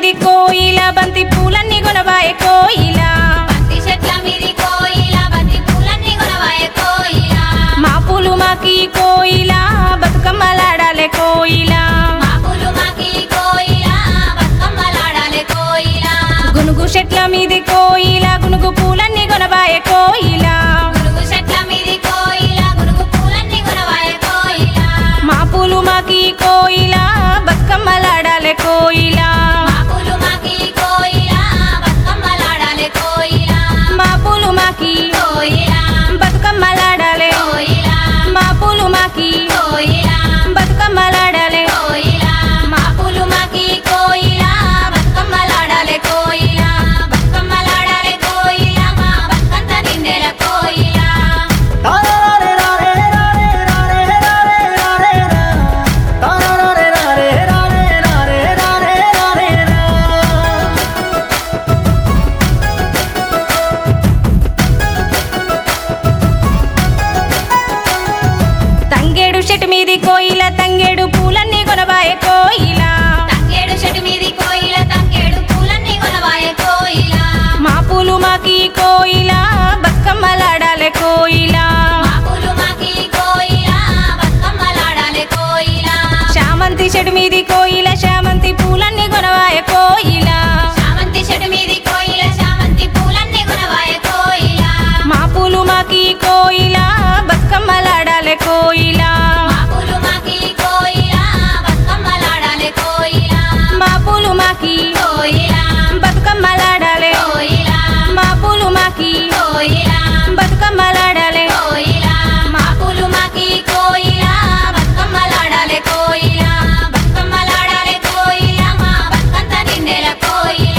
మీది కోయిల బంతి పూలన్నీ కొనబాయే కోయిల బంతి చెట్ల మీది కోయిల బంతి పూలన్నీ కొనవాయే కోయిల మా పూలు మాకి కోయిల బతుకమ్మలాడాలే కోయిల మాపులు మాకి కోయిల బతుకమ్మలాడాలే కోయిల గునుగు చెట్ల మీది కోయిల గునుగు పూలన్నీ కొనబాయే కోయిల గురుగు చెట్ల మీది కోయిల గురుగు పూలన్నీ కొనవాయే కోయిల మా పూలు మాకి కోయిల బతుకమ్మలాడాలే కోయిల మాపులు మాకి కోయిల బతుకమ్మలాడాలే కోయిల మా పూలు మాకి కోయిల బతుకమ్మలాడాలే కోయిల మా పూలు మాకి కోయిల బతుకమ్మలాడాలే కోయిల మాపులు మాకి కోయిల బతుకమ్మలాడాలే కోయిల బతుకమ్మలాడాలే కోయిల మా బతుకంత నిండెల కోయిల తంగేడు చెట్టు మీది కోయిల తంగేడు పూలన్నీ కొనబాయే కోయిల తంగేడు చెట్టు మీది కోయిల తంగేడు పూలన్నీ కొనవాయే కోయిల మా పూలు మాకి కోయిల బతుకమ్మలాడాలే కోయిల మాపులు మాకి కోయిల బతుకమ్మలాడాలే కోయిల శామంతి చెట్టు మీది కోయిల శామంతి పూలన్నీ కొనబాయే కోయిల చామంతి చెట్టు మీది కోయిల చామంతి పూలన్నీ కొనవాయే కోయిల మా పూలు మాకి కోయిల బతుకమ్మలాడాలే కోయిల మాపులు మాకి కోయిల బతుకమ్మలాడాలే కోయిల మా పూలు మాకి కోయిల బతుకమ్మలాడాలే కోయిల మా పూలు మాకి కోయిల బతుకమ్మలాడాలే కోయిల మాపులు మాకి కోయిల బతుకమ్మలాడాలే కోయిల బతుకమ్మలాడాలే కోయిల మా బతుకంత నిండెల కోయిల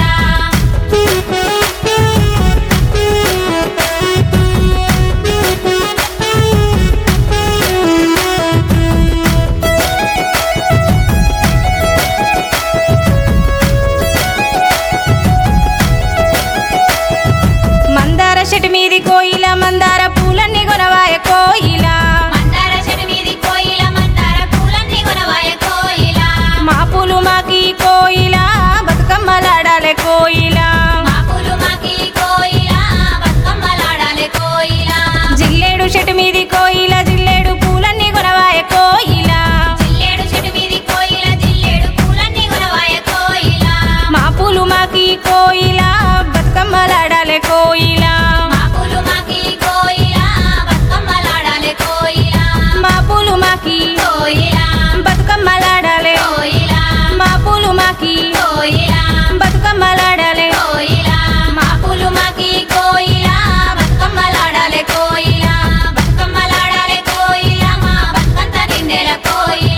మందార చెట్టు మీది కోయిల మందార పూలన్నీ కొనవాయ కోయిల మందార చెట్టు మీది కోయిల మందార పూలన్నీ కొనవాయే కోయిల మా పూలు మాకి కోయిల బతుకమ్మలాడాలే కోయిల మాపులు మాకి కోయిల బతుకమ్మలాడాలే కోయిల జిల్లేడు చెట్టు మీది కోయిల జిల్లేడు పూలన్నీ కొనవాయ కోయిల జిల్లేడు చెట్టు మీది కోయిల జిల్లేడు పూలన్నీ కొనవాయే కోయిల మా పూలు మాకి కోయిల బతుకమ్మలాడాలే కోయిల మాపులు మాకి కోయిల బతుకమ్మలాడాలే కోయిల మా పూలు మాకి కోయిల బతుకమ్మలాడాలే కోయిల మా పూలు మాకి కోయిల బతుకమ్మలాడాలే కోయిల మాపులు మాకి కోయిల బతుకమ్మలాడాలే కోయిల బతుకమ్మలాడాలే కోయిల మా బతుకంత నిండెల కోయిల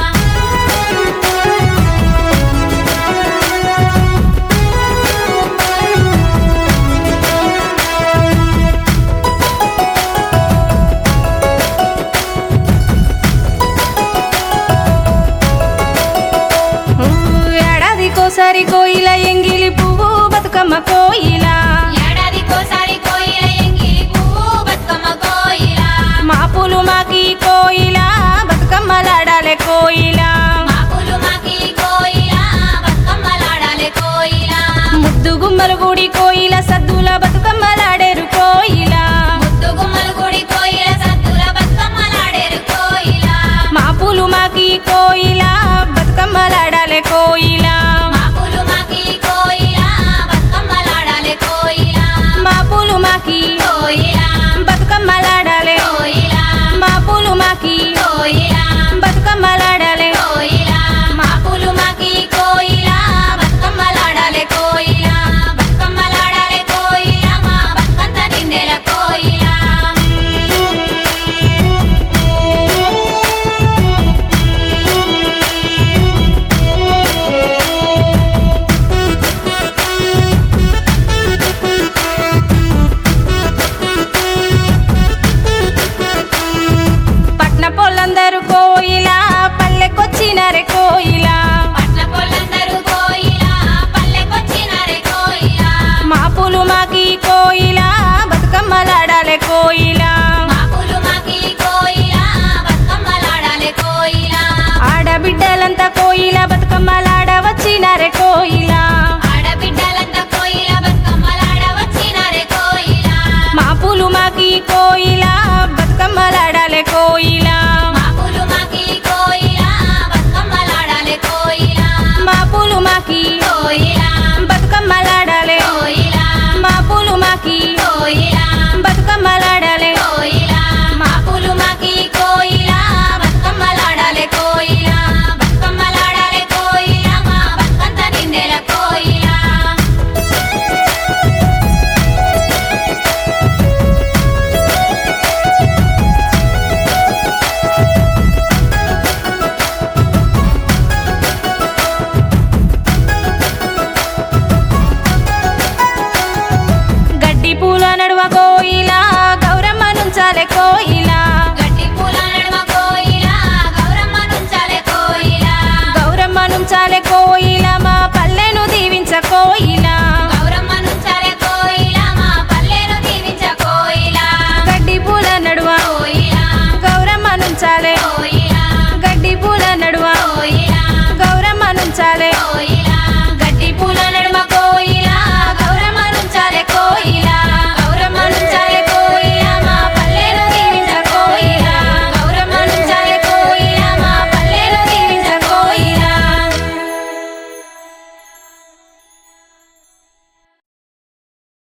ఊ, ఏడాదికోసారి కోయిల ఎంగిలి పువ్వు బతుకమ్మ కోయిల ఏడాదికోసారి కోయిల ఎంగిలి పువ్వు బతుకమ్మ కోయిల మా పూలు మాకి కోయిల బతుకమ్మలాడాలే కోయిల మాపులు మాకి కోయిల బతుకమ్మలాడాలే కోయిల ముద్దు గుమ్మలు గుడి కోయిల సద్దుల బతుకమ్మలాడేరు కోయిల ముద్దు గుమ్మలు గుడి కోయిల సత్తుల బతుకమ్మలాడేరు కోయిల మా పూలు మాకి కోయిల బతుకమ్మలాడాలే కోయిల మాపులు మాకి కోయిల బతుకమ్మలాడాలే కోయిల మా పూలు మాకి కోయిల బతుకమ్మలాడాలే కోయిల మా పూలు మాకి కోయిల బతుకమ్మలాడాలే కోయిల మాపులు మాకి కోయిల బతుకమ్మలాడాలే కోయిల బతుకమ్మలాడాలే కోయిల మా బతుకంత నిండెల కోయిల పట్న పొలందరూ కోయిల